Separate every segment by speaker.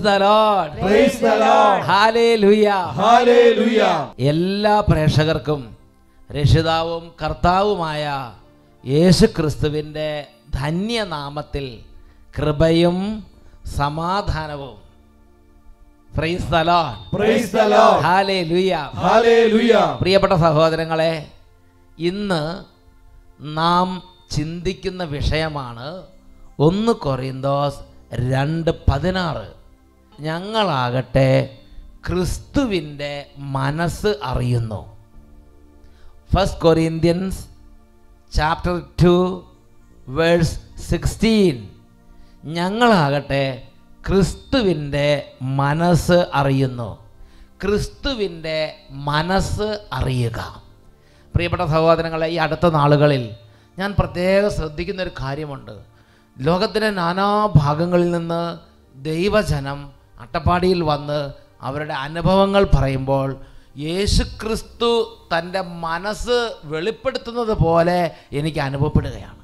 Speaker 1: The lord
Speaker 2: Praise the Lord.
Speaker 1: Hallelujah
Speaker 2: Hallelujah.
Speaker 1: എല്ലാ പ്രേക്ഷകർക്കും രക്ഷിതാവും കർത്താവുമായ യേശു ക്രിസ്തുവിൻ്റെ ധന്യനാമത്തിൽ കൃപയും സമാധാനവും price the lord
Speaker 2: Praise the Lord.
Speaker 1: Hallelujah
Speaker 2: Hallelujah.
Speaker 1: പ്രിയപ്പെട്ട സഹോദരങ്ങളെ ഇന്ന് നാം ചിന്തിക്കുന്ന വിഷയമാണ് ഒന്ന് കൊറിന്തോസ് രണ്ട് പതിനാറ് ഞങ്ങളാകട്ടെ ക്രിസ്തുവിൻ്റെ മനസ്സ് അറിയുന്നു first Corinthians chapter two verse sixteen ഞങ്ങളാകട്ടെ ക്രിസ്തുവിൻ്റെ മനസ്സ് അറിയുന്നു ക്രിസ്തുവിൻ്റെ മനസ്സ് അറിയുക പ്രിയപ്പെട്ട സഹോദരങ്ങളെ ഈ അടുത്ത നാളുകളിൽ ഞാൻ പ്രത്യേകം ശ്രദ്ധിക്കുന്ന ഒരു കാര്യമുണ്ട് ലോകത്തിൻ്റെ നാനാ ഭാഗങ്ങളിൽ നിന്ന് ദൈവജനം അട്ടപ്പാടിയിൽ വന്ന് അവരുടെ അനുഭവങ്ങൾ പറയുമ്പോൾ യേശുക്രിസ്തു തൻ്റെ മനസ്സ് വെളിപ്പെടുത്തുന്നത് പോലെ എനിക്ക് അനുഭവപ്പെടുകയാണ്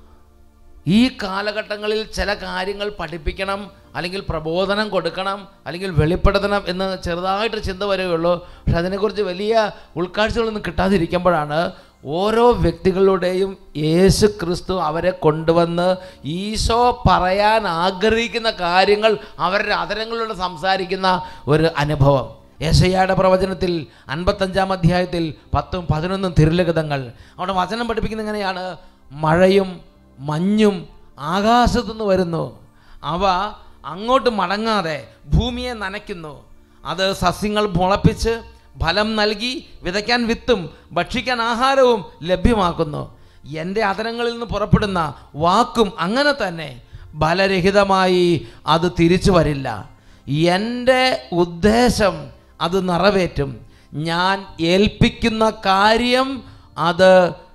Speaker 1: ഈ കാലഘട്ടങ്ങളിൽ ചില കാര്യങ്ങൾ പഠിപ്പിക്കണം അല്ലെങ്കിൽ പ്രബോധനം കൊടുക്കണം അല്ലെങ്കിൽ വെളിപ്പെടുത്തണം എന്ന് ചെറുതായിട്ട് ചിന്ത വരികയുള്ളൂ പക്ഷെ അതിനെക്കുറിച്ച് വലിയ ഉൾക്കാഴ്ചകളൊന്നും കിട്ടാതിരിക്കുമ്പോഴാണ് ഓരോ വ്യക്തികളുടെയും യേശു ക്രിസ്തു അവരെ കൊണ്ടുവന്ന് ഈശോ പറയാൻ ആഗ്രഹിക്കുന്ന കാര്യങ്ങൾ അവരുടെ അതരങ്ങളിലൂടെ സംസാരിക്കുന്ന ഒരു അനുഭവം യേശയ്യയുടെ പ്രവചനത്തിൽ അൻപത്തഞ്ചാം അധ്യായത്തിൽ പത്തും പതിനൊന്നും തിരുലഗതങ്ങൾ അവിടെ വചനം പഠിപ്പിക്കുന്ന എങ്ങനെയാണ് മഴയും മഞ്ഞും ആകാശത്തുനിന്ന് വരുന്നു അവ അങ്ങോട്ട് മടങ്ങാതെ ഭൂമിയെ നനയ്ക്കുന്നു അത് സസ്യങ്ങൾ മുളപ്പിച്ച് ഫലം നൽകി വിതയ്ക്കാൻ വിത്തും ഭക്ഷിക്കാൻ ആഹാരവും ലഭ്യമാക്കുന്നു എൻ്റെ അതരങ്ങളിൽ നിന്ന് പുറപ്പെടുന്ന വാക്കും അങ്ങനെ തന്നെ ബലരഹിതമായി അത് തിരിച്ചു വരില്ല എൻ്റെ ഉദ്ദേശം അത് നിറവേറ്റും ഞാൻ ഏൽപ്പിക്കുന്ന കാര്യം അത്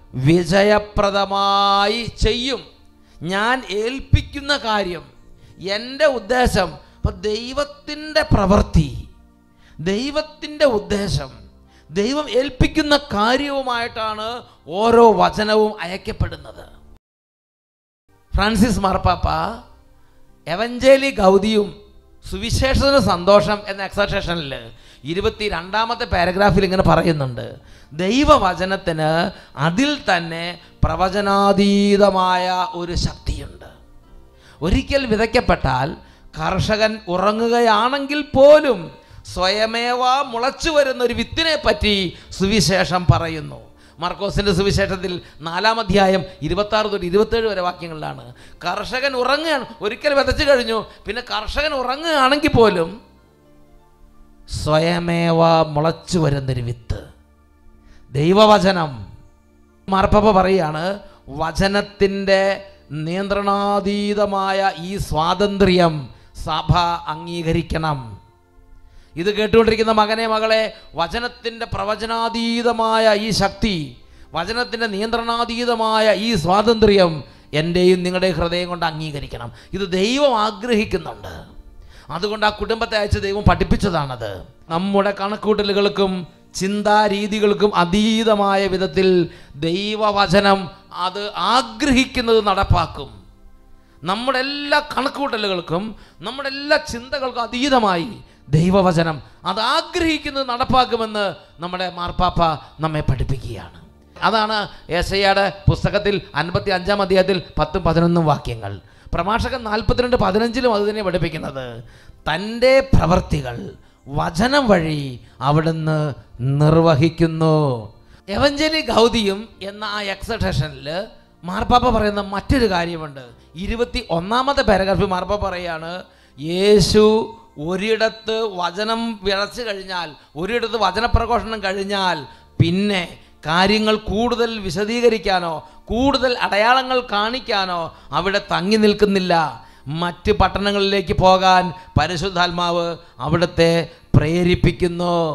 Speaker 1: വിജയപ്രദമായി ചെയ്യും ഞാൻ ഏൽപ്പിക്കുന്ന കാര്യം എൻ്റെ ഉദ്ദേശം ഇപ്പം ദൈവത്തിൻ്റെ പ്രവൃത്തി ദൈവത്തിൻ്റെ ഉദ്ദേശം ദൈവം ഏൽപ്പിക്കുന്ന കാര്യവുമായിട്ടാണ് ഓരോ വചനവും അയക്കപ്പെടുന്നത് ഫ്രാൻസിസ് മാർപ്പാപ്പ എവഞ്ചേലി ഗൗതിയും സുവിശേഷത്തിന് സന്തോഷം എന്ന എക്സർഷനിൽ ഇരുപത്തി രണ്ടാമത്തെ പാരഗ്രാഫിൽ ഇങ്ങനെ പറയുന്നുണ്ട് ദൈവവചനത്തിന് അതിൽ തന്നെ പ്രവചനാതീതമായ ഒരു ശക്തിയുണ്ട് ഒരിക്കൽ വിതയ്ക്കപ്പെട്ടാൽ കർഷകൻ ഉറങ്ങുകയാണെങ്കിൽ പോലും സ്വയമേവ മുളച്ചു വരുന്ന ഒരു വിത്തിനെ പറ്റി സുവിശേഷം പറയുന്നു മർക്കോസിന്റെ സുവിശേഷത്തിൽ നാലാം അധ്യായം ഇരുപത്തി ആറ് തൊട്ട് ഇരുപത്തേഴ് വരെ വാക്യങ്ങളിലാണ് കർഷകൻ ഉറങ്ങുകയാണ് ഒരിക്കൽ വിതച്ചു കഴിഞ്ഞു പിന്നെ കർഷകൻ ഉറങ്ങുകയാണെങ്കിൽ പോലും സ്വയമേവ മുളച്ചു വരുന്നൊരു വിത്ത് ദൈവവചനം മാർപ്പപ്പ പറയാണ് വചനത്തിൻ്റെ നിയന്ത്രണാതീതമായ ഈ സ്വാതന്ത്ര്യം സഭ അംഗീകരിക്കണം ഇത് കേട്ടുകൊണ്ടിരിക്കുന്ന മകനെ മകളെ വചനത്തിൻ്റെ പ്രവചനാതീതമായ ഈ ശക്തി വചനത്തിൻ്റെ നിയന്ത്രണാതീതമായ ഈ സ്വാതന്ത്ര്യം എൻ്റെയും നിങ്ങളുടെ ഹൃദയം കൊണ്ട് അംഗീകരിക്കണം ഇത് ദൈവം ആഗ്രഹിക്കുന്നുണ്ട് അതുകൊണ്ട് ആ കുടുംബത്തെ അയച്ച് ദൈവം പഠിപ്പിച്ചതാണത് നമ്മുടെ കണക്കൂട്ടലുകൾക്കും ചിന്താരീതികൾക്കും അതീതമായ വിധത്തിൽ ദൈവവചനം അത് ആഗ്രഹിക്കുന്നത് നടപ്പാക്കും നമ്മുടെ എല്ലാ കണക്കുകൂട്ടലുകൾക്കും നമ്മുടെ എല്ലാ ചിന്തകൾക്കും അതീതമായി ദൈവവചനം അത് ആഗ്രഹിക്കുന്നത് നടപ്പാക്കുമെന്ന് നമ്മുടെ മാർപ്പാപ്പ നമ്മെ പഠിപ്പിക്കുകയാണ് അതാണ് ഏശയ്യയുടെ പുസ്തകത്തിൽ അൻപത്തി അഞ്ചാം അധ്യായത്തിൽ പത്തും പതിനൊന്നും വാക്യങ്ങൾ പ്രഭാഷകൻ നാൽപ്പത്തിരണ്ട് പതിനഞ്ചിലും അത് തന്നെ പഠിപ്പിക്കുന്നത് തൻ്റെ പ്രവർത്തികൾ വചനം വഴി അവിടുന്ന് നിർവഹിക്കുന്നു എവഞ്ചലി ഗൗതിയും എന്ന ആ എക്സർട്ടേഷനിൽ മാർപ്പാപ്പ പറയുന്ന മറ്റൊരു കാര്യമുണ്ട് ഇരുപത്തി ഒന്നാമത്തെ പാരഗ്രാഫിൽ മാർപ്പാപ്പ പറയാണ് യേശു ഒരിടത്ത് വചനം വിളച്ചു കഴിഞ്ഞാൽ ഒരിടത്ത് വചനപ്രഘോഷണം കഴിഞ്ഞാൽ പിന്നെ കാര്യങ്ങൾ കൂടുതൽ വിശദീകരിക്കാനോ കൂടുതൽ അടയാളങ്ങൾ കാണിക്കാനോ അവിടെ തങ്ങി നിൽക്കുന്നില്ല മറ്റ് പട്ടണങ്ങളിലേക്ക് പോകാൻ പരിശുദ്ധാത്മാവ് അവിടുത്തെ പ്രേരിപ്പിക്കുന്നു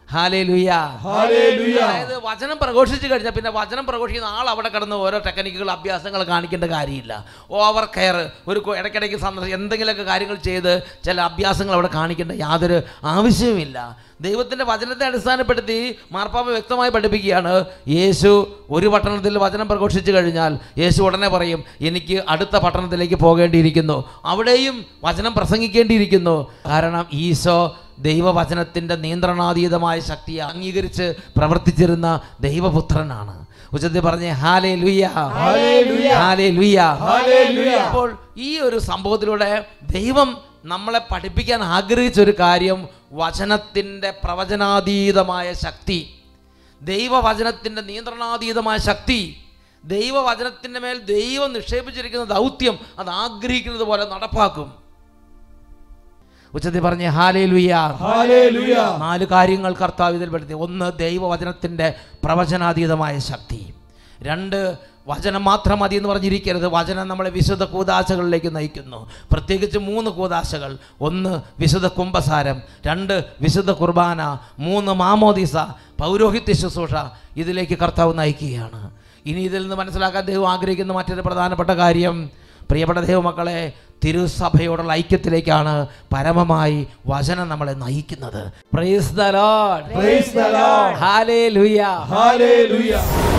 Speaker 1: ഹാലേലുയ
Speaker 2: ഹല്ലേലൂയ.
Speaker 1: അതായത് വചനം പ്രഘോഷിച്ച് കഴിഞ്ഞാൽ പിന്നെ വചനം പ്രഘോഷിക്കുന്ന ആൾ അവിടെ കിടന്ന് ഓരോ ടെക്നിക്കുകൾ അഭ്യാസങ്ങൾ കാണിക്കേണ്ട കാര്യമില്ല ഓവർ കെയർ ഒരു കൊ- ഇടയ്ക്കിടയ്ക്ക് സന്ദർശം എന്തെങ്കിലുമൊക്കെ കാര്യങ്ങൾ ചെയ്ത് ചില അഭ്യാസങ്ങൾ അവിടെ കാണിക്കേണ്ട യാതൊരു ആവശ്യവുമില്ല ദൈവത്തിൻ്റെ വചനത്തെ അടിസ്ഥാനപ്പെടുത്തി മാർപ്പാപ്പ വ്യക്തമായി പഠിപ്പിക്കുകയാണ് യേശു ഒരു പട്ടണത്തിൽ വചനം പ്രഘോഷിച്ചു കഴിഞ്ഞാൽ യേശു ഉടനെ പറയും എനിക്ക് അടുത്ത പട്ടണത്തിലേക്ക് പോകേണ്ടിയിരിക്കുന്നു അവിടെയും വചനം പ്രസംഗിക്കേണ്ടിയിരിക്കുന്നു കാരണം ഈശോ ദൈവവചനത്തിൻ്റെ നിയന്ത്രണാതീതമായ ശക്തിയെ അംഗീകരിച്ച് പ്രവർത്തിച്ചിരുന്ന ദൈവപുത്രനാണ് ഉച്ചത്തിൽ പറഞ്ഞേ ഹാലേ ലുയ്യ
Speaker 2: ഹല്ലേലൂയ.
Speaker 1: ഹാലേ ലുയ്യ
Speaker 2: ഹല്ലേലൂയ.
Speaker 1: അപ്പോൾ ഈ ഒരു സംഭവത്തിലൂടെ ദൈവം നമ്മളെ പഠിപ്പിക്കാൻ ആഗ്രഹിച്ച ഒരു കാര്യം വചനത്തിൻ്റെ പ്രവചനാതീതമായ ശക്തി ദൈവവചനത്തിൻ്റെ നിയന്ത്രണാതീതമായ ശക്തി ദൈവവചനത്തിൻ്റെ മേൽ ദൈവം നിക്ഷേപിച്ചിരിക്കുന്ന ദൗത്യം അത് ആഗ്രഹിക്കുന്നത് പോലെ നടപ്പാക്കും ഉച്ചത്തിൽ പറഞ്ഞ് ഹാലേ ലുയ്യ
Speaker 2: ഹല്ലേലൂയ.
Speaker 1: നാല് കാര്യങ്ങൾ കർത്താവ് ഇതിൽ പെടുത്തി ഒന്ന് ദൈവവചനത്തിൻ്റെ പ്രവചനാതീതമായ ശക്തി രണ്ട് വചനം മാത്രം മതി എന്ന് പറഞ്ഞിരിക്കരുത് വചനം നമ്മളെ വിശുദ്ധ കൂതാശകളിലേക്ക് നയിക്കുന്നു പ്രത്യേകിച്ച് മൂന്ന് കൂതാശകൾ ഒന്ന് വിശുദ്ധ കുംഭസാരം രണ്ട് വിശുദ്ധ കുർബാന മൂന്ന് മാമോദിസ പൗരോഹിത്യ ശുശ്രൂഷ ഇതിലേക്ക് കർത്താവ് നയിക്കുകയാണ് ഇനി ഇതിൽ നിന്ന് മനസ്സിലാക്കാൻ ദൈവം ആഗ്രഹിക്കുന്ന മറ്റൊരു പ്രധാനപ്പെട്ട കാര്യം പ്രിയപ്പെട്ട ദൈവമക്കളെ തിരുസഭയോടുള്ള ഐക്യത്തിലേക്കാണ് പരമമായി വചനം നമ്മളെ നയിക്കുന്നത് praise the lord
Speaker 2: Praise the Lord.
Speaker 1: Hallelujah
Speaker 2: hallelujah.